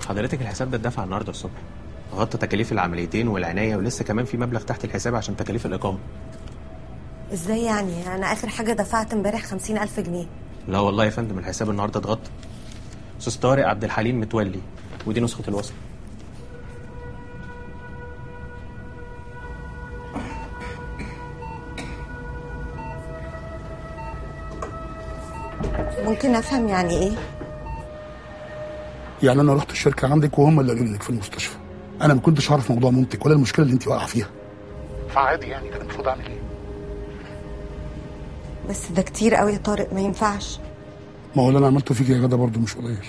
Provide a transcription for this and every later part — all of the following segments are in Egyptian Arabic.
حضرتك الحساب ده اتدفع النهارده الصبح غطى تكاليف العمليتين والعنايه ولسه كمان في مبلغ تحت الحساب عشان تكاليف الاقامه ازاي يعني انا اخر حاجه دفعت امبارح خمسين الف جنيه لا والله يا فندم الحساب النهارده اتغطى استاذ طارق عبد الحليم متولي ودي نسخه الوصل ممكن افهم يعني ايه يعني انا رحت الشركه عندك وهم اللي قالوا لي انك في المستشفى انا ما كنتش عارف موضوع مامتك ولا المشكله اللي انت واقعه فيها فعادي يعني كان المفروض اعمل ايه بس ده كتير قوي يا طارق ما ينفعش ما هو اللي انا عملته فيك يا غدا برضه مش قليل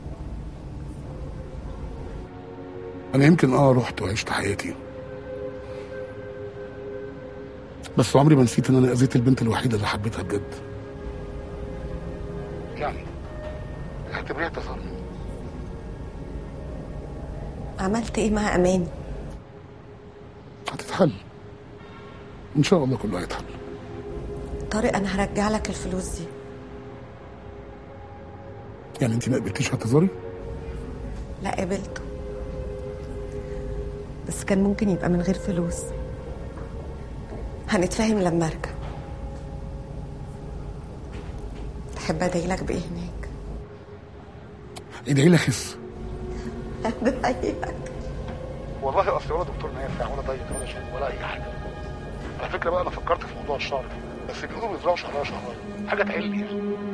انا يمكن اه رحت وعشت حياتي بس عمري ما نسيت ان انا اذيت البنت الوحيده اللي حبيتها بجد يعني اعتبريها تظلم عملت ايه مع اماني هتتحل ان شاء الله كله هيتحل طارق انا هرجع لك الفلوس دي يعني انت ما قبلتيش اعتذاري لا قبلته بس كان ممكن يبقى من غير فلوس هنتفاهم لما ارجع تحب ادعي لك بايه هناك ادعي لي اخس ادعي لك والله اصل ولا دكتور نافع ولا ضيق ولا شيء ولا اي حاجه على فكره بقى انا فكرت في موضوع الشعر بس بيقولوا بيزرعوا شعرها شهرين حاجه تعلي يعني